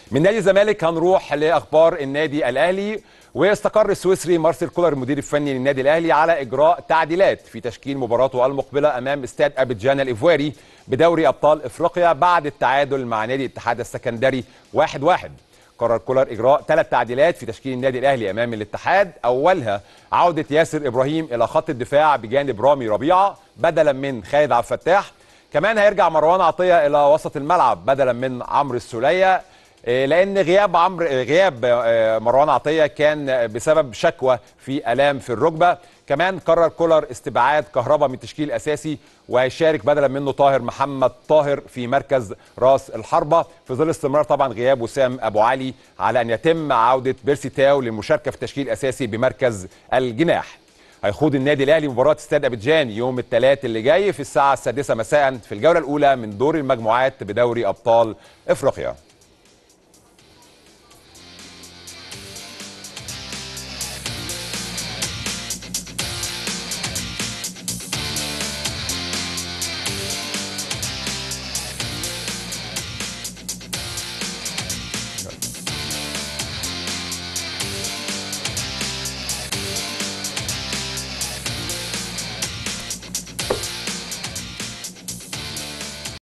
من نادي الزمالك هنروح لاخبار النادي الاهلي واستقر السويسري مارسيل كولر المدير الفني للنادي الاهلي على اجراء تعديلات في تشكيل مباراته المقبله امام استاد ابيجان الايفواري بدوري ابطال افريقيا بعد التعادل مع نادي الاتحاد السكندري 1-1 قرر كولر اجراء ثلاث تعديلات في تشكيل النادي الاهلي امام الاتحاد اولها عوده ياسر ابراهيم الى خط الدفاع بجانب رامي ربيعه بدلا من خالد عبد الفتاح كمان هيرجع مروان عطيه الى وسط الملعب بدلا من عمرو السوليه لان غياب عمرو غياب مروان عطيه كان بسبب شكوى في الام في الركبه كمان قرر كولر استبعاد كهربا من التشكيل الاساسي وهيشارك بدلا منه طاهر محمد طاهر في مركز راس الحربه في ظل استمرار طبعا غياب وسام ابو علي على ان يتم عوده بيرسي تاو للمشاركه في التشكيل الاساسي بمركز الجناح هيخوض النادي الاهلي مباراه استاد ابيجان يوم الثلاث اللي جاي في الساعه السادسه مساء في الجوله الاولى من دور المجموعات بدوري ابطال افريقيا